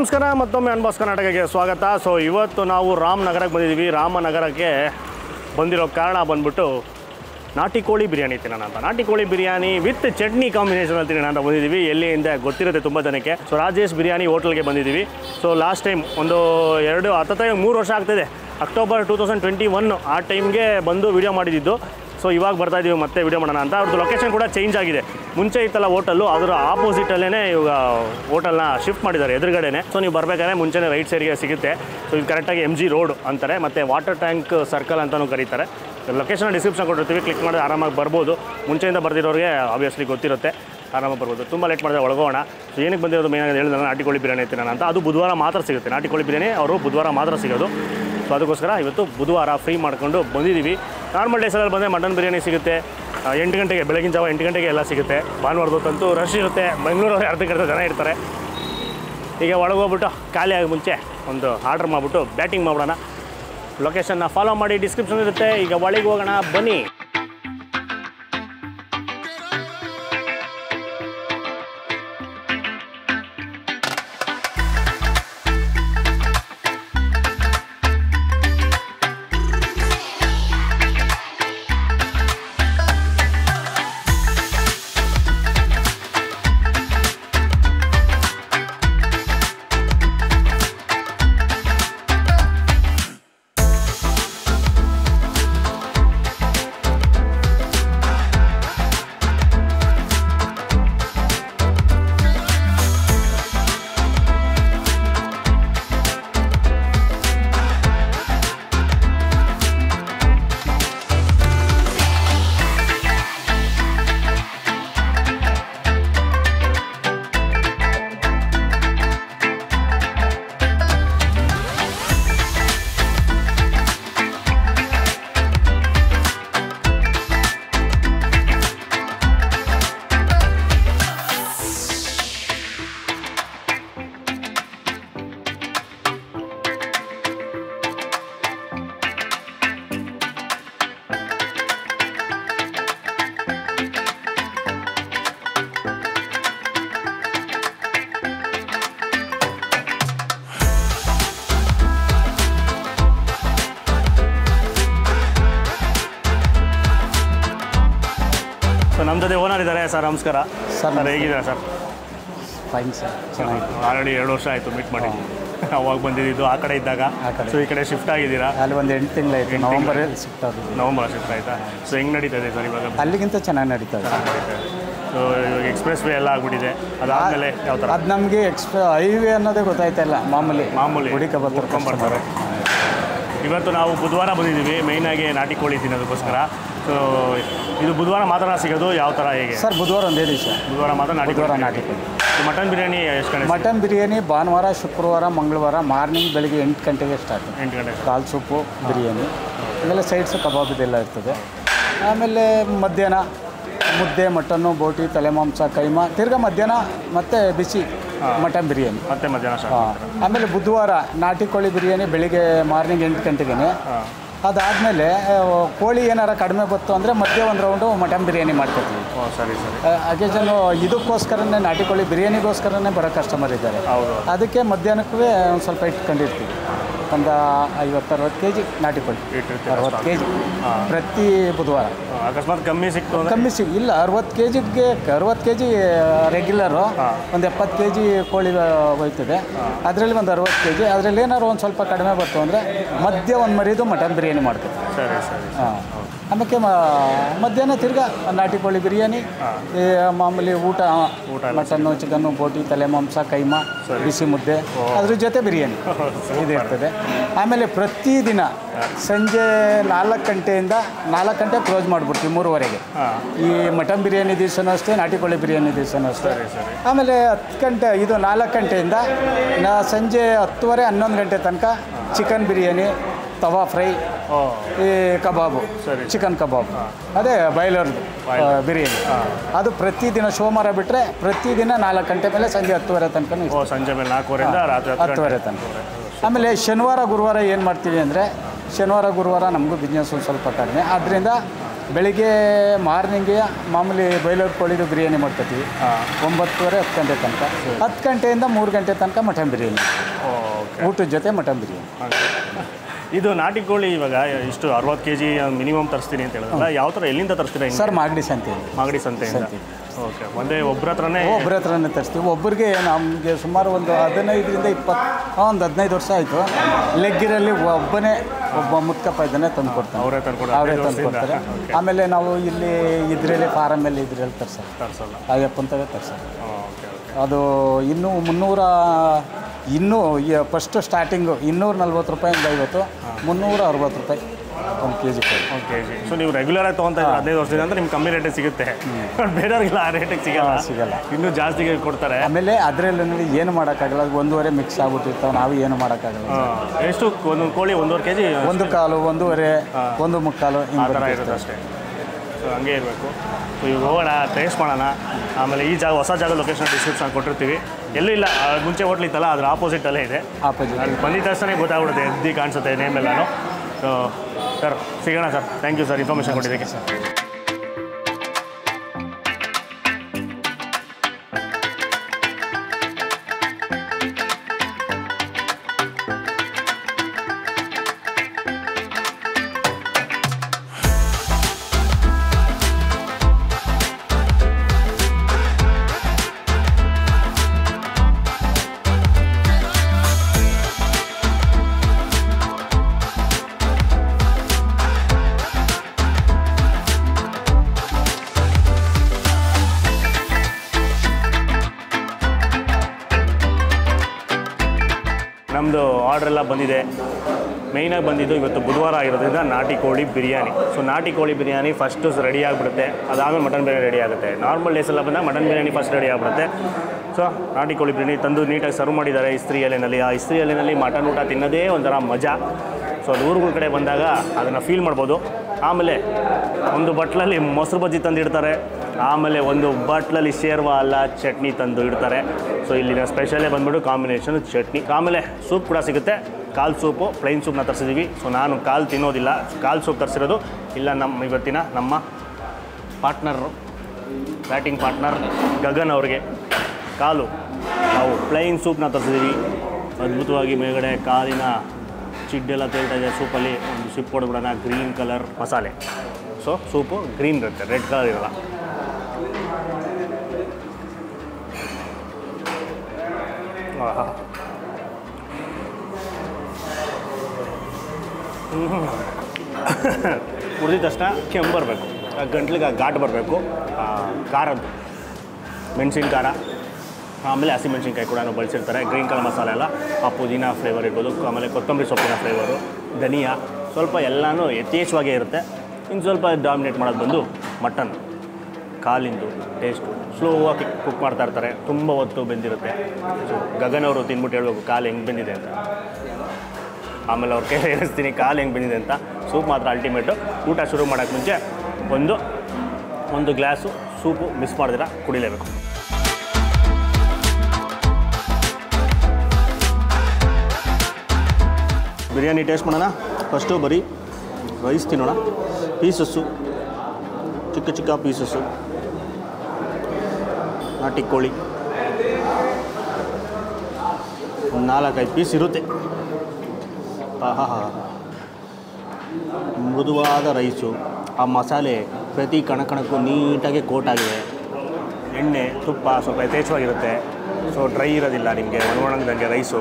ನಮಸ್ಕಾರ ಮತ್ತೊಮ್ಮೆ ಅನ್ಬಾಸ್ ಕರ್ನಾಟಕಕ್ಕೆ ಸ್ವಾಗತ ಸೊ ಇವತ್ತು ನಾವು ರಾಮನಗರಕ್ಕೆ ಬಂದಿದ್ದೀವಿ ರಾಮನಗರಕ್ಕೆ ಬಂದಿರೋ ಕಾರಣ ಬಂದ್ಬಿಟ್ಟು ನಾಟಿ ಕೋಳಿ ಬಿರಿಯಾನಿ ತಿನ್ನೋಣ ಅಂತ ನಾಟಿ ಕೋಳಿ ಬಿರಿಯಾನಿ ವಿತ್ ಚಟ್ನಿ ಕಾಂಬಿನೇಷನಲ್ಲಿ ತಿನ್ನೋಣ ಅಂತ ಬಂದಿದ್ದೀವಿ ಎಲ್ಲಿಂದ ಗೊತ್ತಿರುತ್ತೆ ತುಂಬ ಜನಕ್ಕೆ ಸೊ ರಾಜೇಶ್ ಬಿರಿಯಾನಿ ಹೋಟೆಲ್ಗೆ ಬಂದಿದ್ದೀವಿ ಸೊ ಲಾಸ್ಟ್ ಟೈಮ್ ಒಂದು ಎರಡು ಹತ್ತತ್ರ ಮೂರು ವರ್ಷ ಆಗ್ತಿದೆ October two thousand twenty one ಆ ಟೈಮ್ಗೆ ಬಂದು ವಿಡಿಯೋ ಮಾಡಿದ್ದು ಸೊ ಇವಾಗ ಬರ್ತಾ ಇದೀವಿ ಮತ್ತೆ ವಿಡಿಯೋ ಮಾಡೋಣ ಅಂತ ಅವ್ರದ್ದು ಲೊಕೇಶನ್ ಕೂಡ ಚೇಂಜ್ ಆಗಿದೆ ಮುಂಚೆ ಇತ್ತಲ್ಲ ಹೋಟೆಲ್ಲು ಅದರ ಆಪೋಸಿಟಲ್ಲೇ ಇವಾಗ ಹೋಟೆಲ್ನ ಶಿಫ್ಟ್ ಮಾಡಿದ್ದಾರೆ ಎದುರುಗಡೆನೆ ಸೊ ನೀವು ಬರಬೇಕಾದ್ರೆ ಮುಂಚೆನೇ ರೈಟ್ ಸೈಡ್ಗೆ ಸಿಗುತ್ತೆ ಸೊ ಇದು ಕರೆಕ್ಟಾಗಿ ಎಮ್ ಜಿ ರೋಡ್ ಅಂತಾರೆ ಮತ್ತು ವಾಟರ್ ಟ್ಯಾಂಕ್ ಸರ್ಕಲ್ ಅಂತಲೂ ಕರೀತಾರೆ ಲೊಕೇಶನ್ ಡಿಸ್ಕ್ರಿಪ್ಷನ್ ಕೊಟ್ಟಿರ್ತೀವಿ ಕ್ಲಿಕ್ ಮಾಡಿದ್ರೆ ಆರಾಮಾಗಿ ಬರ್ಬೋದು ಮುಂಚೆಯಿಂದ ಬರ್ದಿರೋರಿಗೆ ಆಬ್ವಿಯಸ್ಲಿ ಗೊತ್ತಿರುತ್ತೆ ಆರಾಮಾಗಿ ಬರ್ಬೋದು ತುಂಬ ಲೇಟ್ ಮಾಡಿದ್ರೆ ಒಳಗೋಣ ಸೊ ಏನಕ್ಕೆ ಬಂದಿರೋದು ಮೇನ್ ಆಗಿ ಹೇಳಿದ್ರೆ ನಾಟಿ ಕೋಳಿ ಬಿರಿಯಾನಿ ತಿನ್ನೋಣ ಅಂತ ಅದು ಬುಧವಾರ ಮಾತ್ರ ಸಿಗುತ್ತೆ ನಾಟಿ ಕೋಳಿ ಬಿರಿಯಾನಿ ಅವರು ಬುಧವಾರ ಮಾತ್ರ ಸಿಗೋದು ಸೊ ಅದಕ್ಕೋಸ್ಕರ ಇವತ್ತು ಬುಧವಾರ ಫ್ರೀ ಮಾಡ್ಕೊಂಡು ಬಂದಿದ್ದೀವಿ ನಾರ್ಮಲ್ ಡೇಸಲ್ಲಿ ಬಂದರೆ ಮಟನ್ ಬಿರಿಯಾನಿ ಸಿಗುತ್ತೆ ಆ, ಎಂಟು ಗಂಟೆಗೆ ಬೆಳಗಿನ ಜಾವ ಎಂಟು ಗಂಟೆಗೆ ಎಲ್ಲ ಸಿಗುತ್ತೆ ಭಾನುವಾರದೊತ್ತಂತೂ ರಶ್ ಇರುತ್ತೆ ಬೆಂಗಳೂರಲ್ಲಿ ಅರ್ಧ ಗಂಟೆ ಜನ ಇರ್ತಾರೆ ಈಗ ಒಳಗೋಗ್ಬಿಟ್ಟು ಖಾಲಿ ಆಗಿ ಮುಂಚೆ ಒಂದು ಆರ್ಡ್ರ್ ಮಾಡಿಬಿಟ್ಟು ಬ್ಯಾಟಿಂಗ್ ಮಾಡೋಣ ಲೊಕೇಶನ್ನ ಫಾಲೋ ಮಾಡಿ ಡಿಸ್ಕ್ರಿಪ್ಷನ್ ಇರುತ್ತೆ ಈಗ ಒಳಗೆ ಹೋಗೋಣ ಬನ್ನಿ ಸೊ ನಮ್ಮ ಜೊತೆ ಓನರ್ ಇದ್ದಾರೆ ಸರ್ ನಮಸ್ಕಾರ ಸರ್, ಸರ್ ಹೇಗಿದ್ದಾರೆ ಸರ್ ಫೈನ್ ಸರ್ ಚೆನ್ನಾಗಿದೆ ಆಲ್ರೆಡಿ ಎರಡು ವರ್ಷ ಆಯಿತು ಮೀಟ್ ಮಾಡಿ ಅವಾಗ ಬಂದಿದ್ದು ಆ ಕಡೆ ಇದ್ದಾಗ ಆ ಕಡೆ. ಸೊ ಈ ಕಡೆ ಶಿಫ್ಟ್ ಆಗಿದ್ದೀರಾ ಅಲ್ಲಿ ಒಂದು ಎಂಟು ತಿಂಗಳಾಯ್ತು ಎಂಟು ನವಂಬರಲ್ಲಿ ಸಿಗ್ತದೆ ನವಂಬರ್ ಶಿಫ್ಟ್ ಆಯಿತಾ ಸೊ ಹೆಂಗೆ ನಡೀತಾ ಇದೆ ಸರ್ ಇವಾಗ ಅಲ್ಲಿಗಿಂತ ಚೆನ್ನಾಗಿ ನಡೀತದೆ ಸೊ ಇವಾಗ ಎಕ್ಸ್ಪ್ರೆಸ್ ವೇ ಎಲ್ಲ ಆಗ್ಬಿಟ್ಟಿದೆ ಅದಾದಮೇಲೆ ಯಾವ ಥರ ಅದು ನಮಗೆ ಎಕ್ಸ್ಪ್ರೆ ಹೈವೇ ಅನ್ನೋದೇ ಗೊತ್ತಾಯ್ತಲ್ಲ ಮಾಮೂಲಿ ಮಾಮೂಲಿ ಹುಡುಕ ಹುಡ್ಕೊಂಬರ್ತಾರೆ. ಇವತ್ತು ನಾವು ಬುಧವಾರ ಬಂದಿದ್ದೀವಿ ಮೇಯ್ನಾಗಿ ನಾಟಿ ಕೋಳಿ ತಿನ್ನೋದಕ್ಕೋಸ್ಕರ ಸೊ ಇದು ಬುಧವಾರ ಮಾತ್ರ ಸಿಗೋದು ಯಾವ ಥರ ಹೇಗೆ ಸರ್ ಬುಧವಾರ ಒಂದೇ ದಿವಸ ಬುಧವಾರ ಮಾತ್ರ ನಾಟಿ ಬುಧವಾರ ಕೋಳಿ ನಾಟಿ ಕೋಳಿ ಮಟನ್ ಬಿರಿಯಾನಿ ಎಷ್ಟು ಗಂಟೆ ಮಟನ್ ಬಿರಿಯಾನಿ ಭಾನುವಾರ ಶುಕ್ರವಾರ ಮಂಗಳವಾರ ಮಾರ್ನಿಂಗ್ ಬೆಳಿಗ್ಗೆ ಎಂಟು ಗಂಟೆಗೆ ಸ್ಟಾರ್ಟ್ ಎಂಟು ಗಂಟೆ ಕಾಲು ಸೂಪು ಬಿರಿಯಾನಿ ಇವೆಲ್ಲ ಸೈಡ್ಸು ಕಬಾಬ್ ಇದೆಲ್ಲ ಇರ್ತದೆ ಆಮೇಲೆ ಮಧ್ಯಾಹ್ನ ಮುದ್ದೆ ಮಟನ್ನು ಬೋಟಿ ತಲೆ ಮಾಂಸ ಕೈಮಾ ತಿರ್ಗಾ ಮಧ್ಯಾಹ್ನ ಮತ್ತೆ ಬಿಸಿ ಮಟನ್ ಬಿರಿಯಾನಿ ಮತ್ತೆ ಮಧ್ಯಾಹ್ನ ಸ್ಟಾರ್ಟ್ ಹಾಂ ಆಮೇಲೆ ಬುಧವಾರ ನಾಟಿ ಕೋಳಿ ಬಿರಿಯಾನಿ ಬೆಳಿಗ್ಗೆ ಮಾರ್ನಿಂಗ್ ಎಂಟು ಗಂಟೆಗೆ ಹಾಂ ಅದಾದಮೇಲೆ ಕೋಳಿ ಏನಾರ ಕಡಿಮೆ ಬಂತು ಅಂದರೆ ಮಧ್ಯೆ ಒಂದು ರೌಂಡು ಮಟನ್ ಬಿರಿಯಾನಿ ಮಾಡ್ಕೊತೀವಿ ಓ ಸರಿ ಸರಿ ಅಕೇಜನ್ನು ಇದಕ್ಕೋಸ್ಕರನೇ ನಾಟಿ ಕೋಳಿ ಬಿರಿಯಾನಿಗೋಸ್ಕರನೇ ಬರೋ ಕಸ್ಟಮರ್ ಇದ್ದಾರೆ ಹೌದು ಅದಕ್ಕೆ ಮಧ್ಯಾಹ್ನಕ್ಕೂ ಒಂದು ಸ್ವಲ್ಪ ಇಟ್ಕೊಂಡಿರ್ತೀವಿ ಒಂದು ಐವತ್ತು ಅರವತ್ತು ಕೆ ಜಿ ನಾಟಿ ಕೋಳಿ ಇಟ್ಟಿರ್ತೀರ ಅರವತ್ತು ಕೆ ಜಿ ಪ್ರತಿ ಬುಧವಾರ ಅಕಸ್ಮಾತ್ ಕಮ್ಮಿ ಸಿಕ್ತು ಅಂದರೆ ಕಮ್ಮಿ ಸಿಗ್ ಇಲ್ಲ ಅರವತ್ತು ಕೆ ಜಿಗೆ ಅರವತ್ತು ಕೆ ಜಿ ರೆಗ್ಯುಲರು ಹಾಂ. ಒಂದು ಎಪ್ಪತ್ತು ಕೆ ಜಿ ಕೋಳಿ ಹೋಯ್ತದೆ ಅದರಲ್ಲಿ ಒಂದು ಅರವತ್ತು ಕೆ ಜಿ ಅದರಲ್ಲಿ ಏನಾದ್ರು ಒಂದು ಸ್ವಲ್ಪ ಕಡಿಮೆ ಬಂತು ಅಂದರೆ ಮಧ್ಯ ಒಂದು ಮರಿದು ಮಟನ್ ಬಿರಿಯಾನಿ ಮಾಡ್ತೀವಿ ಸರಿ ಸರಿ ಹಾಂ ಆಮೇಲೆ ಮಧ್ಯಾಹ್ನ ತಿರ್ಗಾ ನಾಟಿ ಕೋಳಿ ಬಿರಿಯಾನಿ ಈ ಮಾಮೂಲಿ ಊಟ ಊಟ ಎಲ್ಲ ಮಟನ್ನು ಚಿಕನ್ನು ಬೋಟಿ ತಲೆ ಮಾಂಸ ಕೈಮಾ ಬಿಸಿ ಮುದ್ದೆ ಅದ್ರ ಜೊತೆ ಬಿರಿಯಾನಿ ಇದು ಇರ್ತದೆ ಆಮೇಲೆ ಪ್ರತಿದಿನ ಸಂಜೆ ನಾಲ್ಕು ಗಂಟೆಯಿಂದ ನಾಲ್ಕು ಗಂಟೆ ಕ್ಲೋಸ್ ಮಾಡಿಬಿಡ್ತೀವಿ ಮೂರುವರೆಗೆ ಹಾಂ ಈ ಮಟನ್ ಬಿರಿಯಾನಿ ದಿವಸನೂ ಅಷ್ಟೇ ನಾಟಿ ಕೋಳಿ ಬಿರಿಯಾನಿ ದಿವಸನೂ ಅಷ್ಟೇ ಸರಿ ಸರಿ ಆಮೇಲೆ ಹತ್ತು ಗಂಟೆ ಇದು ನಾಲ್ಕು ಗಂಟೆಯಿಂದ ನಾ ಸಂಜೆ ಹತ್ತುವರೆ ಹನ್ನೊಂದು ಗಂಟೆ ತನಕ ಚಿಕನ್ ಬಿರಿಯಾನಿ ತವಾ ಫ್ರೈ ಓ ಈ ಕಬಾಬು ಸರಿ. ಚಿಕನ್ ಕಬಾಬ್ ಅದೇ ಬಾಯ್ಲರ್ದು ಬಿರಿಯಾನಿ ಅದು ಪ್ರತಿದಿನ ಸೋಮವಾರ ಬಿಟ್ಟರೆ ಪ್ರತಿದಿನ ನಾಲ್ಕು ಗಂಟೆ ಮೇಲೆ ಸಂಜೆ ಹತ್ತುವರೆ ತನಕ ಓ ಸಂಜೆ ಮೇಲೆ ನಾಲ್ಕೂವರೆಯಿಂದ ರಾತ್ರಿ ಹತ್ತು ಹತ್ತುವರೆ ತನಕ ಆಮೇಲೆ ಶನಿವಾರ ಗುರುವಾರ ಏನು ಮಾಡ್ತೀವಿ ಅಂದರೆ ಶನಿವಾರ ಗುರುವಾರ ನಮಗೂ ಬಿಸ್ನೆಸ್ ಒಂದು ಸ್ವಲ್ಪ ಕಡಿಮೆ ಆದ್ದರಿಂದ ಬೆಳಿಗ್ಗೆ ಮಾರ್ನಿಂಗ್ಗೆ ಮಾಮೂಲಿ ಬೈಲೂರು ಕೋಳಿದು ಬಿರಿಯಾನಿ ಮಾಡ್ಕೊತೀವಿ ಹಾಂ ಒಂಬತ್ತುವರೆ ಹತ್ತು ಗಂಟೆ ತನಕ ಹತ್ತು ಗಂಟೆಯಿಂದ ಮೂರು ಗಂಟೆ ತನಕ ಮಟನ್ ಬಿರಿಯಾನಿ ಓಕೆ ಊಟದ ಜೊತೆ ಮಟನ್ ಬಿರಿಯಾನಿ ಇದು ನಾಟಿ ಕೋಳಿ ಇವಾಗ ಇಷ್ಟು ಅರವತ್ತು ಕೆ ಜಿ ಮಿನಿಮಮ್ ತರಿಸ್ತೀನಿ ಅಂತ ಹೇಳಿದ್ರಲ್ಲ ಯಾವ ಥರ ಎಲ್ಲಿಂದ ತರಿಸ್ತೀರಾ ಹಿಂಗೆ ಸರ್ ಮಾಗಡಿ ಸಂತೆಯಲ್ಲಿ ಮಾಗಡಿ ಸಂತೆಯಿಂದ ಓಕೆ ಒಂದೇ ಒಬ್ಬರ ಹತ್ರನೇ ಒಬ್ಬರ ಹತ್ರನೇ ತರಿಸ್ತೀವಿ ಒಬ್ಬರಿಗೆ ನಮಗೆ ಸುಮಾರು ಒಂದು ಹದಿನೈದರಿಂದ ಇಪ್ಪತ್ತು ಒಂದು ಹದಿನೈದು ವರ್ಷ ಆಯಿತು ಲೆಗ್ಗಿರಲ್ಲಿ ಒಬ್ಬನೇ ಒಬ್ಬ ಮುತ್ಕಪ್ಪ ಇದನ್ನೇ ತಂದು ಕೊಡ್ತಾನೆ ಅವರೇ ತಂದ್ಕೊಡ ಅವರೇ ತಂದು ಕೊಡ್ತಾರೆ ಆಮೇಲೆ ನಾವು ಇಲ್ಲಿ ಇದರಲ್ಲಿ ಫಾರಮಲ್ಲಿ ಇದರಲ್ಲಿ ತರ್ಸೋದು ತರಿಸಲ್ಲ ಅಯ್ಯಪ್ಪಂತವೇ ತರ್ಸೋದು ಓಕೆ ಓಕೆ ಅದು ಇನ್ನೂ ಮುನ್ನೂರ ಇನ್ನೂ ಫಸ್ಟ್ ಸ್ಟಾರ್ಟಿಂಗು ಇನ್ನೂರ ನಲ್ವತ್ತು ರೂಪಾಯಿಂದ ಐವತ್ತು ಮುನ್ನೂರ ಅರವತ್ತು ರೂಪಾಯಿ ಒಂದು ಕೆ ಜಿ ಕೊಡಿ ಒಂದು ಕೆ ಜಿ ಸೊ ನೀವು ರೆಗ್ಯುಲರ್ ಆಗಿ ತೊಗೊಂತ ಇದ್ರೆ ಹದಿನೈದು ವರ್ಷದಿಂದ ಅಂದ್ರೆ ನಿಮ್ಗೆ ಕಮ್ಮಿ ರೇಟಿಗೆ ಸಿಗುತ್ತೆ ಬೇರೆಯವ್ರಿಗೆಲ್ಲ ಆ ರೇಟಿಗೆ ಸಿಗಲ್ಲ ಹಾ, ಸಿಗಲ್ಲ. ಇನ್ನೂ ಜಾಸ್ತಿಗೆ ಕೊಡ್ತಾರೆ ಆಮೇಲೆ ಅದರಲ್ಲಿ ಏನು ಮಾಡೋಕ್ಕಾಗಲ್ಲ ಅದು ಒಂದೂವರೆ ಮಿಕ್ಸ್ ಆಗ್ಬಿಟ್ಟಿರ್ತಾವೆ ನಾವು ಏನು ಮಾಡೋಕ್ಕಾಗಲ್ಲ ಹಾ. ಎಷ್ಟು ಒಂದೊಂದು ಕೋಳಿ ಒಂದೂವರೆ ಕೆ ಜಿ ಒಂದು ಕಾಲು ಒಂದೂವರೆ ಒಂದು ಮುಕ್ಕಾಲು ಆ ಹಿಂಗೆ ಥರ ಇರುತ್ತೆ ಅಷ್ಟೇ ಸೊ ಹಂಗೆ ಇರಬೇಕು ಸೊ ಇವಾಗ ಹೋಗೋಣ ಟೇಸ್ಟ್ ಮಾಡೋಣ ಆಮೇಲೆ ಈ ಜಾಗ ಹೊಸ ಜಾಗ ಲೊಕೇಶನ್ ಡಿಸ್ಕ್ರಿಪ್ಷನ್ ಕೊಟ್ಟಿರ್ತೀವಿ ಎಲ್ಲೂ ಇಲ್ಲ ಆ ಮುಂಚೆ ಹೋಟ್ಲ್ ಇತ್ತಲ್ಲ ಅದ್ರ ಆಪೋಸಿಟಲ್ಲೇ ಇದೆ ಆಪೋಸಿಟ್ ಅಲ್ಲಿ ಬಂದಿದ್ದ ತಕ್ಷಣ ಗೊತ್ತಾಗ್ಬಿಡುತ್ತೆ ಎದ್ದಿ ಕಾಣಿಸುತ್ತೆ ನೇಮ್ ಎಲ್ಲಾನು ಸೊ ಸರ್ ಸಿಗೋಣ sir thank you sir information ಕೊಟ್ಟಿದ್ದಕ್ಕೆ ನಮ್ಮದು ಆರ್ಡ್ರ್ ಎಲ್ಲ ಬಂದಿದೆ ಮೇಯ್ನಾಗಿ ಬಂದಿದ್ದು ಇವತ್ತು ಬುಧವಾರ ಆಗಿರೋದ್ರಿಂದ ನಾಟಿ ಕೋಳಿ ಬಿರಿಯಾನಿ ಸೊ ನಾಟಿ ಕೋಳಿ ಬಿರಿಯಾನಿ ಫಸ್ಟು ರೆಡಿ ಆಗಿಬಿಡುತ್ತೆ ಅದಾದಮೇಲೆ ಮಟನ್ ಬಿರಿಯಾನಿ ರೆಡಿ ಆಗುತ್ತೆ ನಾರ್ಮಲ್ ಡೇಸ್ ಎಲ್ಲ ಬಂದಾಗ ಮಟನ್ ಬಿರಿಯಾನಿ ಫಸ್ಟ್ ರೆಡಿ ಆಗಿಬಿಡುತ್ತೆ ಸೊ ನಾಟಿ ಕೋಳಿ ಬಿರಿಯಾನಿ ತಂದು ನೀಟಾಗಿ ಸರ್ವ್ ಮಾಡಿದ್ದಾರೆ ಇಸ್ತ್ರಿ ಎಲೆನಲ್ಲಿ ಆ ಇಸ್ತ್ರಿ ಎಲೆನಲ್ಲಿ ಮಟನ್ ಊಟ ತಿನ್ನೋದೇ ಒಂಥರ ಮಜಾ ಸೊ ಅದು ಊರುಗಳ ಕಡೆ ಬಂದಾಗ ಅದನ್ನು ಫೀಲ್ ಮಾಡ್ಬೋದು ಆಮೇಲೆ ಒಂದು ಬಟ್ಲಲ್ಲಿ ಮೊಸರು ಬಜ್ಜಿ ತಂದು ಇಡ್ತಾರೆ ಆಮೇಲೆ ಒಂದು ಬಟ್ಲಲ್ಲಿ ಶೇರ್ವಾ ಅಲ್ಲ ಚಟ್ನಿ ತಂದು ಇಡ್ತಾರೆ ಸೊ ಇಲ್ಲಿನ ಸ್ಪೆಷಲೇ ಬಂದ್ಬಿಟ್ಟು ಕಾಂಬಿನೇಷನ್ ಚಟ್ನಿ ಆಮೇಲೆ ಸೂಪ್ ಕೂಡ ಸಿಗುತ್ತೆ ಕಾಲು ಸೂಪು ಪ್ಲೈನ್ ಸೂಪ್ನ ತರಿಸಿದ್ದೀವಿ ಸೊ ನಾನು ಕಾಲು ತಿನ್ನೋದಿಲ್ಲ ಕಾಲು ಸೂಪ್ ತರಿಸಿರೋದು ಇಲ್ಲ ನಮ್ಮ ಇವತ್ತಿನ ನಮ್ಮ ಪಾರ್ಟ್ನರು ಬ್ಯಾಟಿಂಗ್ ಪಾರ್ಟ್ನರ್ ಗಗನ್ ಅವ್ರಿಗೆ ಕಾಲು ನಾವು ಪ್ಲೈನ್ ಸೂಪ್ನ ತರಿಸಿದ್ದೀವಿ ಅದ್ಭುತವಾಗಿ ಮೇಲ್ಗಡೆ ಕಾಲಿನ ಚಿಡ್ಡೆಲ್ಲ ತೇಳ್ತಾ ಇದೆ ಸೂಪಲ್ಲಿ ಒಂದು ಸಿಪ್ ಹೊಡೆದ್ಬಿಡೋಣ ಗ್ರೀನ್ ಕಲರ್ ಮಸಾಲೆ ಸೊ ಸೂಪು ಗ್ರೀನ್ ಇರುತ್ತೆ ರೆಡ್ ಕಲರ್ ಇರಲ್ಲ ಆಹಾ. ಹ್ಮ್. ಕುಡ್ದಿದ ತಕ್ಷಣ ಕೆಮ್ಮು ಬರಬೇಕು ಗಂಟ್ಲಿಗೆ ಆ ಘಾಟ್ ಬರಬೇಕು ಖಾರದ್ದು ಮೆಣಸಿನ ಖಾರ ಆಮೇಲೆ ಹಸಿಮೆಣಸಿನ್ಕಾಯಿ ಕೂಡ ಬಳಸಿರ್ತಾರೆ ಗ್ರೀನ್ ಕಲರ್ ಮಸಾಲೆ ಎಲ್ಲ ಆ ಪುದೀನ ಫ್ಲೇವರ್ ಇರ್ಬೋದು ಆಮೇಲೆ ಕೊತ್ತಂಬರಿ ಸೊಪ್ಪಿನ ಫ್ಲೇವರು ಧನಿಯಾ ಸ್ವಲ್ಪ ಎಲ್ಲನೂ ಯಥೇಚ್ಛವಾಗೇ ಇರುತ್ತೆ ಇನ್ನು ಸ್ವಲ್ಪ ಡಾಮಿನೇಟ್ ಮಾಡೋದು ಬಂದು ಮಟನ್ ಕಾಲಿಂದು ಟೇಸ್ಟು ಸ್ಲೋ ಆಗಿ ಕುಕ್ ಮಾಡ್ತಾ ಇರ್ತಾರೆ ತುಂಬ ಹೊತ್ತು ಬೆಂದಿರುತ್ತೆ ಸೊ ಗಗನ್ ಅವರು ತಿನ್ಬಿಟ್ಟು ಹೇಳ್ಬೇಕು ಕಾಲು ಹೆಂಗೆ ಬೆಂದಿದೆ ಅಂತ ಆಮೇಲೆ ಅವ್ರ ಕೈ ಹೇಳಿಸ್ತೀನಿ ಕಾಲು ಹೆಂಗೆ ಬಂದಿದೆ ಅಂತ ಸೂಪ್ ಮಾತ್ರ ಅಲ್ಟಿಮೇಟು ಊಟ ಶುರು ಮಾಡೋಕ್ಕೆ ಮುಂಚೆ ಒಂದು ಒಂದು ಗ್ಲಾಸು ಸೂಪು ಮಿಸ್ ಮಾಡಿದಿರ ಕುಡಿಲೇಬೇಕು ಬಿರಿಯಾನಿ ಟೇಸ್ಟ್ ಮಾಡೋಣ ಫಸ್ಟು ಬರೀ ರೈಸ್ ತಿನ್ನೋಣ ಪೀಸಸ್ಸು ಚಿಕ್ಕ ಚಿಕ್ಕ ಪೀಸಸ್ಸು ನಾಟಿ ಕೋಳಿ ಒಂದು ನಾಲ್ಕೈದು ಪೀಸ್ ಇರುತ್ತೆ ಆಹಾ ಮೃದುವಾದ ರೈಸು ಆ ಮಸಾಲೆ ಪ್ರತಿ ಕಣಕಣಕ್ಕೂ ನೀಟಾಗಿ ಕೋಟ್ ಆಗಿದೆ ಎಣ್ಣೆ ತುಪ್ಪ ಸ್ವಲ್ಪ ಯಥೇಚ್ಛವಾಗಿರುತ್ತೆ ಸೊ ಡ್ರೈ ಇರೋದಿಲ್ಲ ನಿಮಗೆ ಒಣಗೊಣಗ್ದಂಗೆ ರೈಸು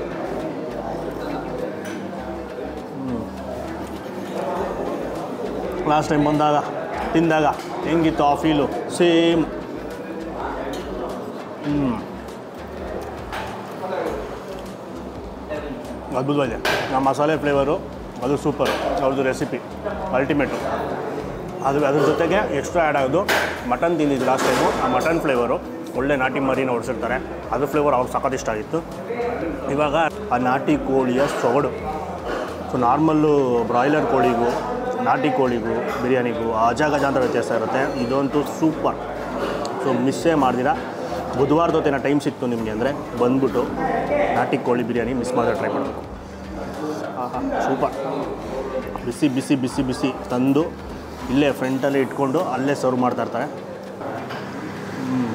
ಲಾಸ್ಟ್ ಟೈಮ್ ಬಂದಾಗ ತಿಂದಾಗ ಹೆಂಗಿತ್ತು ಆ ಫೀಲು ಸೇಮ್ ಹ್ಞೂ ಅದ್ಭುತವಾಗಿದೆ ಆ ಮಸಾಲೆ ಫ್ಲೇವರು ಅದು ಸೂಪರು ಅವ್ರದ್ದು ರೆಸಿಪಿ ಅಲ್ಟಿಮೇಟು ಅದು ಅದ್ರ ಜೊತೆಗೆ ಎಕ್ಸ್ಟ್ರಾ ಆ್ಯಡ್ ಆಗೋದು ಮಟನ್ ತಿಂದಿದ್ದು ಲಾಸ್ಟ್ ಟೈಮು ಆ ಮಟನ್ ಫ್ಲೇವರು ಒಳ್ಳೆ ನಾಟಿ ಮರಿನ ಹೊಡ್ಸಿರ್ತಾರೆ ಅದು ಫ್ಲೇವರ್ ಅವ್ರಿಗೆ ಸಖತ್ ಇಷ್ಟ ಆಗಿತ್ತು ಇವಾಗ ಆ ನಾಟಿ ಕೋಳಿಯ ಸೊಗಡು ಸೊ ನಾರ್ಮಲ್ಲು ಬ್ರಾಯ್ಲರ್ ಕೋಳಿಗೂ ನಾಟಿ ಕೋಳಿಗೂ ಬಿರಿಯಾನಿಗೂ ಅಜಾಗಜಾಂತರ ವ್ಯತ್ಯಾಸ ಇರುತ್ತೆ ಇದಂತೂ ಸೂಪರ್ ಸೊ ಮಿಸ್ಸೇ ಮಾಡ್ದಿರ ಬುಧವಾರದ ಹೊತ್ತಿನ ಟೈಮ್ ಸಿಕ್ತು ನಿಮಗೆ ಅಂದರೆ ಬಂದ್ಬಿಟ್ಟು ನಾಟಿ ಕೋಳಿ ಬಿರಿಯಾನಿ ಮಿಸ್ ಮಾಡಿದ್ರೆ ಟ್ರೈ ಮಾಡಬೇಕು ಆಹಾ ಸೂಪರ್ ಬಿಸಿ ಬಿಸಿ ಬಿಸಿ ಬಿಸಿ ತಂದು ಇಲ್ಲೇ ಫ್ರಂಟಲ್ಲಿ ಇಟ್ಕೊಂಡು ಅಲ್ಲೇ ಸರ್ವ್ ಮಾಡ್ತಾ ಇರ್ತಾರೆ ಹ್ಮ್.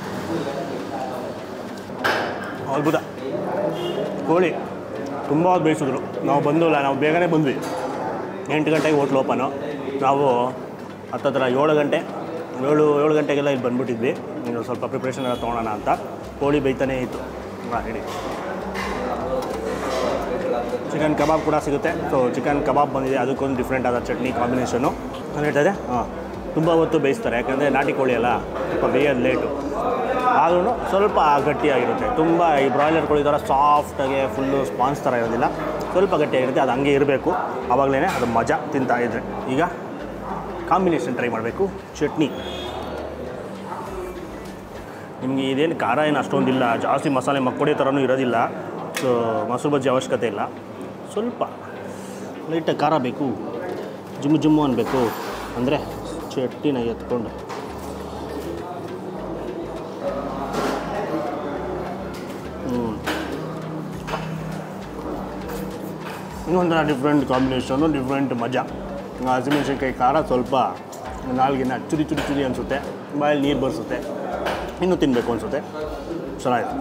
ಅದ್ಭುತ ಕೋಳಿ ತುಂಬ ಹೊತ್ತು ಬೇಯಿಸಿದ್ರು ನಾವು ಬಂದಿಲ್ಲ ನಾವು ಬೇಗನೆ ಬಂದ್ವಿ ಎಂಟು ಗಂಟೆಗೆ ಹೋಟ್ಲ್ ಓಪನು ನಾವು ಹತ್ತತ್ರ ಏಳು ಗಂಟೆ ಏಳು ಏಳು ಗಂಟೆಗೆಲ್ಲ ಇಲ್ಲಿ ಬಂದ್ಬಿಟ್ಟಿದ್ವಿ ಇನ್ನು ಸ್ವಲ್ಪ ಪ್ರಿಪ್ರೇಷನ್ ಎಲ್ಲ ತೊಗೊಳೋಣ ಅಂತ ಕೋಳಿ ಬೇಯ್ತಾನೇ ಇತ್ತು ಹಾಂ ಹೇಳಿ ಚಿಕನ್ ಕಬಾಬ್ ಕೂಡ ಸಿಗುತ್ತೆ ಸೊ ಚಿಕನ್ ಕಬಾಬ್ ಬಂದಿದೆ ಅದಕ್ಕೊಂದು ಡಿಫ್ರೆಂಟ್ ಆದ ಚಟ್ನಿ ಕಾಂಬಿನೇಷನ್ನು ನಾನು ಹೇಳ್ತಾ ಹಾಂ ತುಂಬ ಹೊತ್ತು ಬೇಯಿಸ್ತಾರೆ ಯಾಕಂದರೆ ನಾಟಿ ಕೋಳಿ ಅಲ್ಲ ಸ್ವಲ್ಪ ಬೇಯೋದು ಲೇಟು ಆದ್ರೂ ಸ್ವಲ್ಪ ಗಟ್ಟಿಯಾಗಿರುತ್ತೆ ತುಂಬ ಈ ಬ್ರಾಯ್ಲರ್ ಕೋಳಿ ಥರ ಸಾಫ್ಟಾಗಿ ಫುಲ್ಲು ಸ್ಪಾನ್ಸ್ ಥರ ಇರೋದಿಲ್ಲ ಸ್ವಲ್ಪ ಗಟ್ಟಿಯಾಗಿರುತ್ತೆ ಅದು ಹಂಗೆ ಇರಬೇಕು ಆವಾಗಲೇ ಅದು ಮಜಾ ತಿಂತಾ ಇದ್ರೆ ಈಗ ಕಾಂಬಿನೇಷನ್ ಟ್ರೈ ಮಾಡಬೇಕು ಚಟ್ನಿ ನಿಮಗೆ ಇದೇನು ಖಾರ ಏನು ಅಷ್ಟೊಂದಿಲ್ಲ ಜಾಸ್ತಿ ಮಸಾಲೆ ಮಕ್ಕೊಡೆ ಥರನೂ ಇರೋದಿಲ್ಲ ಸೊ ಮೊಸರು ಬಜ್ಜಿ ಅವಶ್ಯಕತೆ ಇಲ್ಲ ಸ್ವಲ್ಪ ಲೈಟಾಗಿ ಖಾರ ಬೇಕು ಜುಮ್ಮು ಜುಮ್ಮು ಅನ್ನಬೇಕು ಅಂದರೆ ಚಟ್ನಿನ ಎತ್ಕೊಂಡು ಹ್ಞೂ ಇನ್ನೊಂಥರ ಡಿಫ್ರೆಂಟ್ ಕಾಂಬಿನೇಷನು ಡಿಫ್ರೆಂಟ್ ಮಜಾ ಹಸಿಮೆಣ್ಸಿನ್ಕಾಯಿ ಖಾರ ಸ್ವಲ್ಪ ನಾಲ್ಗಿನ ಚುರಿ ಚುರಿ ಚುರಿ ಅನಿಸುತ್ತೆ ಬಾಯಲ್ಲಿ ನೀರು ಬರ್ಸುತ್ತೆ ಇನ್ನೂ ತಿನ್ನಬೇಕು ಅನಿಸುತ್ತೆ ಚೆನ್ನಾಗಿದೆ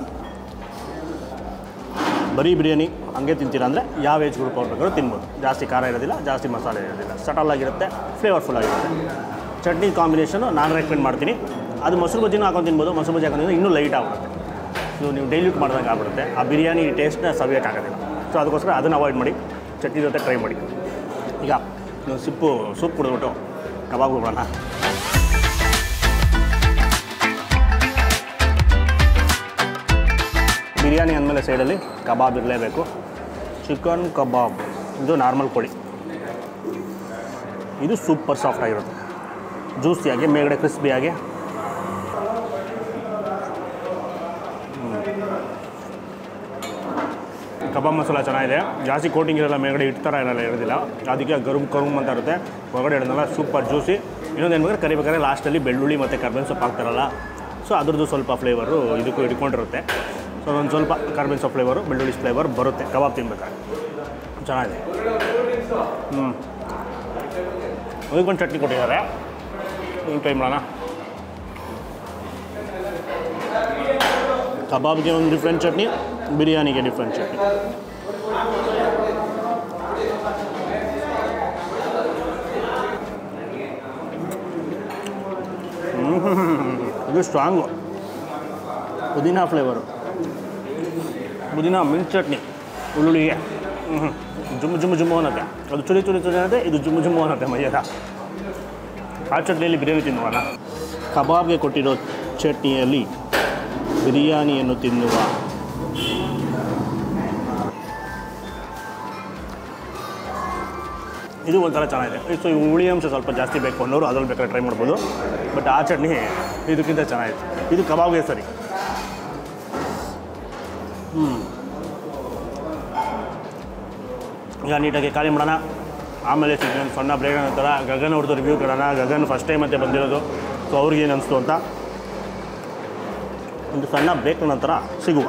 ಬರೀ ಬಿರಿಯಾನಿ ಹಂಗೆ ತಿಂತೀರಾ ಅಂದರೆ ಯಾವ ಏಜ್ ಗ್ರೂಪ್ ಅವ್ರು ಬೇಕಾದ್ರೂ ತಿನ್ಬೋದು ಜಾಸ್ತಿ ಖಾರ ಇರೋದಿಲ್ಲ ಜಾಸ್ತಿ ಮಸಾಲೆ ಇರೋದಿಲ್ಲ ಸಟಲ್ ಆಗಿರುತ್ತೆ ಫ್ಲೇವರ್ಫುಲ್ ಆಗಿರುತ್ತೆ ಚಟ್ನಿ ಕಾಂಬಿನೇಷನು ನಾನು ರೆಕಮೆಂಡ್ ಮಾಡ್ತೀನಿ ಅದು ಮೊಸರು ಬಜ್ಜಿನೂ ಹಾಕೊಂಡು ತಿನ್ಬೋದು ಮೊಸರು ಬಜ್ಜಿ ಹಾಕೊಂಡು ಇನ್ನೂ ಲೈಟ್ ಆಗುತ್ತೆ ಸೊ ನೀವು ಡೈಲ್ಯೂಟ್ ಮಾಡ್ದಂಗೆ ಆಗ್ಬಿಡುತ್ತೆ ಆ ಬಿರಿಯಾನಿ ಟೇಸ್ಟ್ನ ಸವಿಯೋಕ್ಕಾಗೋದಿಲ್ಲ ಸೊ ಅದಕ್ಕೋಸ್ಕರ ಅದನ್ನು ಅವಾಯ್ಡ್ ಮಾಡಿ ಚಟ್ನಿ ಜೊತೆ ಟ್ರೈ ಮಾಡಿ ಈಗ ನೀವು ಸಿಪ್ಪು ಸೂಪ್ ಕುಡಿದ್ಬಿಟ್ಟು ಕಬಾಬ್ ಬಿಡೋಣ ಬಿರಿಯಾನಿ ಅಂದಮೇಲೆ ಸೈಡಲ್ಲಿ ಕಬಾಬ್ ಇರಲೇಬೇಕು ಚಿಕನ್ ಕಬಾಬ್ ಇದು ನಾರ್ಮಲ್ ಕೋಳಿ ಇದು ಸೂಪರ್ ಸಾಫ್ಟ್ ಆಗಿರುತ್ತೆ ಜ್ಯೂಸಿಯಾಗಿ ಮೇಲ್ಗಡೆ ಕ್ರಿಸ್ಪಿಯಾಗಿ ಕಬಾಬ್ ಮಸಾಲ ಚೆನ್ನಾಗಿದೆ ಜಾಸ್ತಿ ಕೋಟಿಂಗ್ ಇರಲ್ಲ ಮೇಲ್ಗಡೆ ಹಿಟ್ಟು ಥರ ಇರಲ್ಲ ಇರೋದಿಲ್ಲ ಅದಕ್ಕೆ ಗರುಮ್ ಕರುಮ್ ಅಂತ ಇರುತ್ತೆ ಹೊರಗಡೆ ಇಡೋದಲ್ಲ ಸೂಪರ್ ಜ್ಯೂಸಿ ಇನ್ನೊಂದೇನು ಬೇಕಾದ್ರೆ ಕರಿಬೇಕಾದ್ರೆ ಲಾಸ್ಟಲ್ಲಿ ಬೆಳ್ಳುಳ್ಳಿ ಮತ್ತು ಕರ್ಬೇವಿನ ಸೊಪ್ಪು ಹಾಕ್ತಾರಲ್ಲ ಸೊ ಅದ್ರದ್ದು ಸ್ವಲ್ಪ ಫ್ಲೇವರು ಇದಕ್ಕೂ ಹಿಡ್ಕೊಂಡಿರುತ್ತೆ ಸೊ ಒಂದು ಸ್ವಲ್ಪ ಕರ್ಬೇವಿನ ಸೊಪ್ಪು ಫ್ಲೇವರು ಬೆಳ್ಳುಳ್ಳಿ ಫ್ಲೇವರ್ ಬರುತ್ತೆ ಕಬಾಬ್ ತಿನ್ಬೇಕಾದ್ರೆ ಚೆನ್ನಾಗಿದೆ ಹ್ಞೂ ಅದಕ್ಕೊಂದು ಚಟ್ನಿ ಕೊಟ್ಟಿದ್ದಾರೆ ಒಂದು ಟ್ರೈ ಮಾಡೋಣ ಕಬಾಬ್ಗೆ ಒಂದು ಡಿಫ್ರೆಂಟ್ ಚಟ್ನಿ ಬಿರಿಯಾನಿಗೆ ಡಿಫ್ರೆಂಟ್ ಚಟ್ನಿ ಇದು ಸ್ಟ್ರಾಂಗು ಪುದೀನಾ ಫ್ಲೇವರು ಪುದೀನಾ ಮಿಂಟ್ ಚಟ್ನಿ ಉಳ್ಳುಳ್ಳಿಗೆ ಹ್ಞೂ ಜುಮ್ಮು ಜುಮ್ಮು ಜುಮ್ಮು ಅನ್ನತ್ತೆ ಅದು ಚುರಿ ಚುರಿ ಚುರಿ ಅನ್ನತ್ತೆ ಇದು ಜುಮ್ಮು ಜುಮ್ಮು ಅನ್ನತ್ತೆ ಮೈಯದ ಆ ಚಟ್ನಿಯಲ್ಲಿ ಬಿರಿಯಾನಿ ತಿನ್ನುವಲ್ಲ ಕಬಾಬ್ಗೆ ಕೊಟ್ಟಿರೋ ಚಟ್ನಿಯಲ್ಲಿ ಬಿರಿಯಾನಿಯನ್ನು ತಿನ್ನುವ ಇದು ಒಂಥರ ಚೆನ್ನಾಗಿದೆ ಸೊ ಈ ಹುಳಿ ಅಂಶ ಸ್ವಲ್ಪ ಜಾಸ್ತಿ ಬೇಕು ಅನ್ನೋರು ಅದ್ರಲ್ಲಿ ಬೇಕಾದ್ರೆ ಟ್ರೈ ಮಾಡ್ಬೋದು ಬಟ್ ಆ ಚಟ್ನಿ ಇದಕ್ಕಿಂತ ಚೆನ್ನಾಗಿದೆ ಇದು ಕಬಾಬ್ಗೆ ಸರಿ ಹ್ಞೂ ಈಗ ನೀಟಾಗಿ ಖಾಲಿ ಮಾಡೋಣ ಆಮೇಲೆ ಸಿಗ್ತೀನಿ ಒಂದು ಸಣ್ಣ ಬ್ರೇಕ್ ನಂತರ ಗಗನ್ ಅವ್ರದ್ದು ರಿವ್ಯೂ ಕೊಡೋಣ ಗಗನ್ ಫಸ್ಟ್ ಟೈಮ್ ಮತ್ತೆ ಬಂದಿರೋದು ಸೊ ಅವ್ರಿಗೆ ಏನು ಅನಿಸ್ತು ಅಂತ ಒಂದು ಸಣ್ಣ ಬ್ರೇಕ್ ನಂತರ ಸಿಗುವ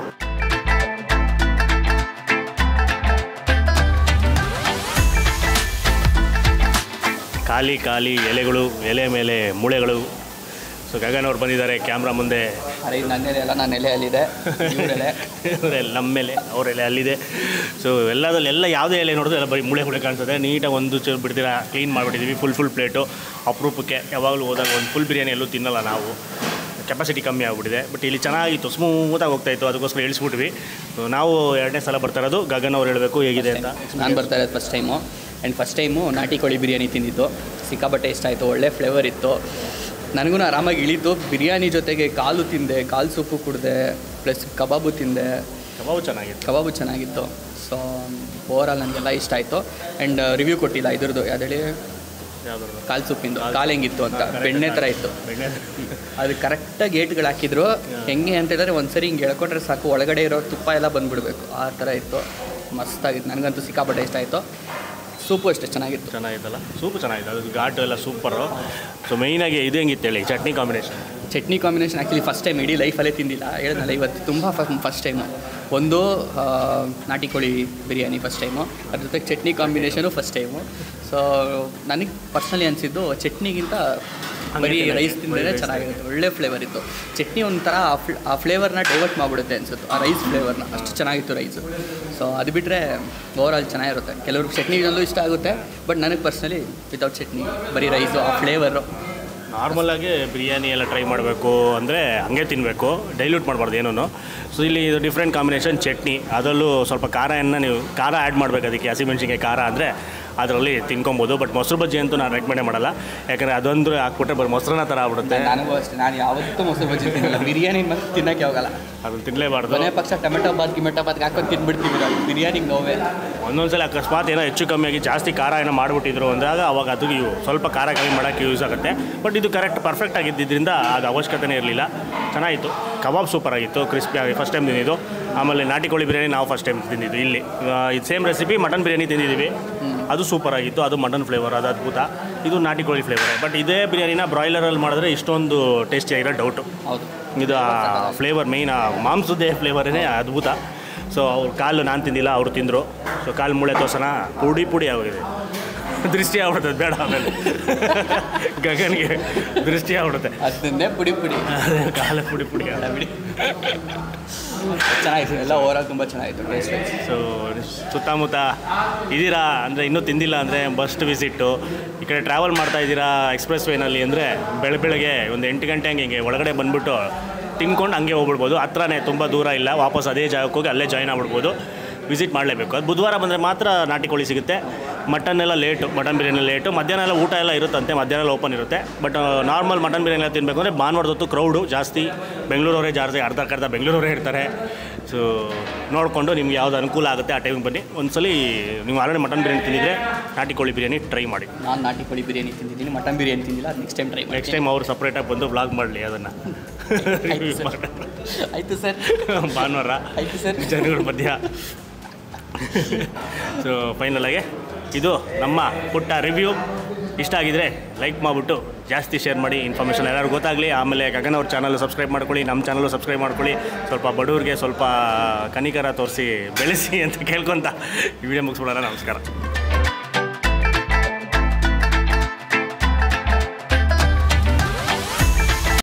ಖಾಲಿ ಖಾಲಿ ಎಲೆಗಳು ಎಲೆ ಮೇಲೆ ಮೂಳೆಗಳು ಸೊ ಗಗನ್ ಅವ್ರು ಬಂದಿದ್ದಾರೆ ಕ್ಯಾಮ್ರಾ ಮುಂದೆ ಅರೆ ಇದು ನನ್ನ ಎಲೆ ಅಲ್ಲ ನನ್ನ ಎಲೆ ಅಲ್ಲಿದೆ ಇವ್ರೆಲೆ ಇವರೆಲ್ಲ ನಮ್ಮ ಮೇಲೆ ಅವರೆಲ್ಲ ಅಲ್ಲಿದೆ ಸೊ ಎಲ್ಲದಲ್ಲಿ ಎಲ್ಲ ಯಾವುದೇ ಎಲೆ ನೋಡಿದ್ರು ಎಲ್ಲ ಬರೀ ಮುಳೆ ಮುಳೆ ಕಾಣಿಸುತ್ತೆ ನೀಟಾಗಿ ಒಂದು ಚೂರು ಬಿಡ್ತೀರಾ ಕ್ಲೀನ್ ಮಾಡಿಬಿಟ್ಟಿದ್ದೀವಿ ಫುಲ್ ಫುಲ್ ಪ್ಲೇಟು ಅಪರೂಪಕ್ಕೆ ಯಾವಾಗಲೂ ಹೋದಾಗ ಒಂದು ಫುಲ್ ಬಿರಿಯಾನಿ ಎಲ್ಲೂ ತಿನ್ನಲ್ಲ ನಾವು ಕೆಪಾಸಿಟಿ ಕಮ್ಮಿ ಆಗಿಬಿಟ್ಟಿದೆ ಬಟ್ ಇಲ್ಲಿ ಚೆನ್ನಾಗಿತ್ತು ಸ್ಮೂತಾಗಿ ಹೋಗ್ತಾಯಿತ್ತು ಅದಕ್ಕೋಸ್ಕರ ಇಳಿಸ್ಬಿಟ್ವಿ ಸೊ ನಾವು ಎರಡನೇ ಸಲ ಬರ್ತಾ ಇರೋದು ಗಗನ್ ಅವ್ರು ಹೇಳಬೇಕು ಹೇಗಿದೆ ಅಂತ ನಾನು ಬರ್ತಾ ಇರೋದು first time and first time ನಾಟಿ ಕೋಳಿ ಬಿರಿಯಾನಿ ತಿಂದಿದ್ದು ಸಿಕ್ಕಾಪಟ್ಟೆ ಇಷ್ಟ ಆಯಿತು ಒಳ್ಳೆ ಫ್ಲೇವರ್ ಇತ್ತು ನನಗೂ ಆರಾಮಾಗಿ ಇಳಿತು ಬಿರಿಯಾನಿ ಜೊತೆಗೆ ಕಾಲು ತಿಂದೆ ಕಾಲು ಸೂಪು ಕುಡಿದೆ ಪ್ಲಸ್ ಕಬಾಬು ತಿಂದೆ ಕಬಾಬು ಚೆನ್ನಾಗಿತ್ತು ಕಬಾಬು ಚೆನ್ನಾಗಿತ್ತು ಸೊ ಓವರಾಲ್ ನನಗೆಲ್ಲ ಇಷ್ಟ ಆಯಿತು ಆ್ಯಂಡ್ ರಿವ್ಯೂ ಕೊಟ್ಟಿಲ್ಲ ಇದ್ರದ್ದು ಯಾವುದೇಳಿ ಯಾವ್ದು ಕಾಲು ಸೂಪಿಂದು ಕಾಲು ಹೆಂಗಿತ್ತು ಅಂತ ಬೆಣ್ಣೆ ಥರ ಇತ್ತು ಬೆಣ್ಣೆ ಅದು ಕರೆಕ್ಟಾಗಿ ಗೇಟ್ಗಳು ಹಾಕಿದ್ರು ಹೆಂಗೆ ಅಂತ ಹೇಳಿದ್ರೆ ಒಂದ್ಸರಿ ಹಿಂಗೆ ಎಳ್ಕೊಂಡ್ರೆ ಸಾಕು ಒಳಗಡೆ ಇರೋ ತುಪ್ಪ ಎಲ್ಲ ಬಂದ್ಬಿಡ್ಬೇಕು ಆ ಥರ ಇತ್ತು ಮಸ್ತಾಗಿತ್ತು ನನಗಂತೂ ಸಿಕ್ಕಾಪಟ್ಟೆ ಇಷ್ಟ ಆಯಿತು ಸೂಪು ಅಷ್ಟೇ ಚೆನ್ನಾಗಿತ್ತು ಚೆನ್ನಾಗಿತ್ತಲ್ಲ ಸೂಪ್ ಚೆನ್ನಾಗಿತ್ತು ಅದು ಘಾಟು ಎಲ್ಲ ಸೂಪರು ಸೊ ಮೈನಾಗಿ ಇದು ಹೆಂಗಿತ್ತು ಹೇಳಿ chutney combination chutney combination actually first time ಇಡೀ ಲೈಫಲ್ಲೇ ತಿಂದಿಲ್ಲ ಹೇಳಿದ್ನಲ್ಲ ಇವತ್ತು ತುಂಬ ಫಸ್ಟ್ ಟೈಮು ಒಂದು ಆ, ನಾಟಿ ಕೋಳಿ ಬಿರಿಯಾನಿ ಫಸ್ಟ್ ಟೈಮು ಅದ್ರ ಜೊತೆಗೆ chutney combination first time so ನನಗೆ ಪರ್ಸ್ನಲಿ ಅನಿಸಿದ್ದು ಚಟ್ನಿಗಿಂತ ಬರೀ ರೈಸ್ ತಿಂದರೆ ಚೆನ್ನಾಗಿರುತ್ತೆ ಒಳ್ಳೆ ಫ್ಲೇವರ್ ಇತ್ತು ಚಟ್ನಿ ಒಂಥರ ಆ ಫ್ಲ ಆ ಫ್ಲೇವರ್ನ ಡೈವರ್ಟ್ ಮಾಡಿಬಿಡುತ್ತೆ ಅನಿಸುತ್ತೆ ಆ ರೈಸ್ ಫ್ಲೇವರ್ನ ಅಷ್ಟು ಚೆನ್ನಾಗಿತ್ತು ರೈಸು ಸೊ ಅದು ಬಿಟ್ಟರೆ ಓವರಾಲ್ ಚೆನ್ನಾಗಿರುತ್ತೆ ಕೆಲವ್ರಿಗೆ ಚಟ್ನಿಗಳಲ್ಲೂ ಇಷ್ಟ ಆಗುತ್ತೆ ಬಟ್ ನನಗೆ ಪರ್ಸ್ನಲಿ ವಿತೌಟ್ ಚಟ್ನಿ ಬರೀ ರೈಸು ಆ ಫ್ಲೇವರು ನಾರ್ಮಲಾಗಿ ಬಿರಿಯಾನಿ ಎಲ್ಲ ಟ್ರೈ ಮಾಡಬೇಕು ಅಂದರೆ ಹಂಗೆ ತಿನ್ನಬೇಕು ಡೈಲ್ಯೂಟ್ ಮಾಡಬಾರ್ದು ಏನೂ ಸೊ ಇಲ್ಲಿ ಇದು ಡಿಫ್ರೆಂಟ್ ಕಾಂಬಿನೇಷನ್ ಚಟ್ನಿ ಅದರಲ್ಲೂ ಸ್ವಲ್ಪ ಖಾರವನ್ನು ನೀವು ಖಾರ ಆ್ಯಡ್ ಮಾಡಬೇಕು ಅದಕ್ಕೆ ಹಸಿಮೆಣ್ಸಿನ್ಕಾಯಿ ಖಾರ ಅಂದರೆ ಅದರಲ್ಲಿ ತಿನ್ಕೊಬೋದು ಬಟ್ ಮೊಸರು ಬಜ್ಜಿ ಅಂತೂ ನಾನು ರೆಕಮೆಂಡೇ ಮಾಡಲ್ಲ ಯಾಕಂದರೆ ಅದೊಂದು ಹಾಕ್ಬಿಟ್ರೆ ಬರೀ ಮೊಸರನ್ನ ಥರ ಆಗ್ಬಿಡುತ್ತೆ ನನಗೂ ಅಷ್ಟೇ ನಾನು ಯಾವತ್ತೂ ಮೊಸರು ಬಜ್ಜಿ ತಿನ್ನಲ್ಲ ಬಿರಿಯಾನಿ ಮತ್ತೆ ತಿನ್ನೋಕ್ಕೆ ಹೋಗಲ್ಲ ಅದನ್ನು ತಿನ್ನಲೇಬಾರ್ದು ಕೊನೆ ಪಕ್ಷ ಟೊಮೆಟೊ ಬಾತ್ ಗಿಮೆಟೊ ಬಾತ್ಗೆ ಹಾಕೊಂಡು ತಿನ್ಬಿಡ್ತೀವಿ ನಾವು ಬಿರಿಯಾನಿಗೆ ನೋವೇ ಒಂದೊಂದ್ಸಲ ಅಕಸ್ಮಾತ್ ಏನೋ ಹೆಚ್ಚು ಕಮ್ಮಿಯಾಗಿ ಜಾಸ್ತಿ ಖಾರ ಏನೋ ಮಾಡಿಬಿಟ್ಟಿದ್ರು ಅಂದಾಗ ಅವಾಗ ಅದು ಇವು ಸ್ವಲ್ಪ ಖಾರ ಕಮ್ಮಿ ಮಾಡೋಕ್ಕೆ ಯೂಸ್ ಆಗುತ್ತೆ ಬಟ್ ಇದು ಕರೆಕ್ಟ್ ಪರ್ಫೆಕ್ಟ್ ಆಗಿದ್ದರಿಂದ ಅದು ಅವಶ್ಯಕತೆನೇ ಇರಲಿಲ್ಲ ಚೆನ್ನಾಗಿತ್ತು ಕಬಾಬ್ ಸೂಪರ್ ಆಗಿತ್ತು ಕ್ರಿಸ್ಪಿ ಆಗಿ ಫಸ್ಟ್ ಟೈಮ್ ತಿಂದಿದ್ದು ಆಮೇಲೆ ನಾಟಿ ಕೋಳಿ ಬಿರಿಯಾನಿ ನಾವು ಫಸ್ಟ್ ಟೈಮ್ ತಿಂದಿದ್ದು ಇಲ್ಲಿ ಆ, ಇದು ಸೇಮ್ ರೆಸಿಪಿ ಮಟನ್ ಬಿರಿಯಾನಿ ತಿಂದಿದ್ದೀವಿ ಅದು ಸೂಪರ್ ಆಗಿತ್ತು ಅದು ಮಟನ್ ಫ್ಲೇವರ್ ಅದು ಅದ್ಭುತ ಇದು ನಾಟಿ ಕೋಳಿ ಫ್ಲೇವರ್ ಬಟ್ ಇದೇ ಬಿರಿಯಾನಿನ ಬ್ರಾಯ್ಲರಲ್ಲಿ ಮಾಡಿದ್ರೆ ಇಷ್ಟೊಂದು ಟೇಸ್ಟಿ ಆಗಿರೋ ಡೌಟು ಹೌದು ಇದು ಫ್ಲೇವರ್ ಮೇಯ್ನ್ ಆ ಮಾಂಸದೇ ಫ್ಲೇವರೇ ಅದ್ಭುತ ಸೊ ಅವ್ರ ಕಾಲು ನಾನು ತಿಂದಿಲ್ಲ ಅವರು ತಿಂದರು ಸೊ ಕಾಲು ಮೂಳೆ ತೋಸನ ಪುಡಿ ಪುಡಿ ಆಗೋಗಿದೆ ದೃಷ್ಟಿ ಆಗ್ಬಿಡುತ್ತೆ ಬೇಡ ಆಮೇಲೆ ಗಗನ್ಗೆ ದೃಷ್ಟಿ ಆಗ್ಬಿಡುತ್ತೆ ಅದನ್ನೇ ಪುಡಿ ಪುಡಿ ಅದೇ ಕಾಲು ಪುಡಿ ಪುಡಿ ಬೇಡ ಬಿಡಿ ಚೆನ್ನಾಗಿತ್ತು ಎಲ್ಲ ಓವರಾಲ್ ತುಂಬ ಚೆನ್ನಾಗಿತ್ತು ಟೇಸ್ಟ್ ವೈಸ್ ಸೊ ಸುತ್ತಮುತ್ತ ಇದ್ದೀರಾ ಅಂದರೆ ಇನ್ನೂ ತಿಂದಿಲ್ಲ ಅಂದರೆ ಬಸ್ಟ್ ವಿಸಿಟ್ಟು ಈ ಕಡೆ ಟ್ರಾವೆಲ್ ಮಾಡ್ತಾ ಇದ್ದೀರಾ ಎಕ್ಸ್ಪ್ರೆಸ್ ವೇನಲ್ಲಿ ಅಂದರೆ ಬೆಳ ಬೆಳಗ್ಗೆ ಒಂದು ಎಂಟು ಗಂಟೆ ಹಂಗೆ ಹಿಂಗೆ ಒಳಗಡೆ ಬಂದುಬಿಟ್ಟು ತಿನ್ಕೊಂಡು ಹಂಗೆ ಹೋಗ್ಬಿಡ್ಬೋದು ಹತ್ರನೇ ತುಂಬ ದೂರ ಇಲ್ಲ ವಾಪಸ್ ಅದೇ ಜಾಗಕ್ಕೆ ಹೋಗಿ ಅಲ್ಲೇ ಜಾಯ್ನ್ ಆಗ್ಬಿಡ್ಬೋದು ವಿಸಿಟ್ ಮಾಡಲೇಬೇಕು ಅದು ಬುಧವಾರ ಬಂದರೆ ಮಾತ್ರ ನಾಟಿ ಕೋಳಿ ಸಿಗುತ್ತೆ ಮಟನ್ ಎಲ್ಲ ಲೇಟು ಮಟನ್ ಬಿರಿಯಾನಿ ಲೇಟು ಮಧ್ಯಾಹ್ನ ಎಲ್ಲ ಊಟ ಎಲ್ಲ ಇರುತ್ತಂತೆ ಮಧ್ಯಾಹ್ನ ಎಲ್ಲ ಓಪನ್ ಇರುತ್ತೆ ಬಟ್ ನಾರ್ಮಲ್ ಮಟನ್ ಬಿರಿಯಾನಿ ಎಲ್ಲ ತಿನ್ನಬೇಕು ಅಂದರೆ ಭಾನುವಾರದ ಹೊತ್ತು ಕ್ರೌಡು ಜಾಸ್ತಿ ಬೆಂಗಳೂರವರೇ ಜಾಸ್ತಿ ಅರ್ಧ ಅರ್ಧ ಬೆಂಗಳೂರವರೇ ಇರ್ತಾರೆ ಸೊ ನೋಡಿಕೊಂಡು ನಿಮ್ಗೆ ಯಾವ್ದು ಅನುಕೂಲ ಆಗುತ್ತೆ ಆ ಟೈಮಿಗೆ ಬನ್ನಿ ಒಂದ್ಸಲಿ ನೀವು ಆಲ್ರೆಡಿ ಮಟನ್ ಬಿರಿಯಾನಿ ತಿಂದಿದ್ರೆ ನಾಟಿ ಕೋಳಿ ಬಿರಿಯಾನಿ ಟ್ರೈ ಮಾಡಿ ನಾನು ನಾಟಿ ಕೋಳಿ ಬಿರಿಯಾನಿ ತಿಂದಿದ್ದೀನಿ ಮಟನ್ ಬಿರಿಯಾನಿ ತಿಂದಿಲ್ಲ ಅದು next time try next time ಅವರು ಸಪ್ರೇಟಾಗಿ ಬಂದು ಬ್ಲಾಗ್ ಮಾಡಲಿ ಅದನ್ನು ಆಯ್ತು ಸರ್ ಆಯಿತು ಸರ್ ಭಾನುವಾರ ಆಯ್ತು ಸರ್ ಜನಗಳ ಮಧ್ಯ ಸೊ ಫೈನಲಾಗಿ ಇದು ನಮ್ಮ ಪುಟ್ಟ ರಿವ್ಯೂ ಇಷ್ಟ ಆಗಿದ್ರೆ ಲೈಕ್ ಮಾಡಿಬಿಟ್ಟು ಜಾಸ್ತಿ ಶೇರ್ ಮಾಡಿ ಇನ್ಫಾರ್ಮೇಷನ್ ಎಲ್ಲರಿಗೂ ಗೊತ್ತಾಗಲಿ ಆಮೇಲೆ ಗಗನ್ ಅವ್ರ ಚಾನಲ್ ಸಬ್ಸ್ಕ್ರೈಬ್ ಮಾಡ್ಕೊಳ್ಳಿ ನಮ್ಮ ಚಾನಲ್ಲು ಸಬ್ಸ್ಕ್ರೈಬ್ ಮಾಡ್ಕೊಳ್ಳಿ ಸ್ವಲ್ಪ ಬಡವ್ರಿಗೆ ಸ್ವಲ್ಪ ಕನಿಕರ ತೋರಿಸಿ ಬೆಳೆಸಿ ಅಂತ ಕೇಳ್ಕೊತ ಈ ವಿಡಿಯೋ ಮುಗಿಸ್ಬಿಡೋಣ ನಮಸ್ಕಾರ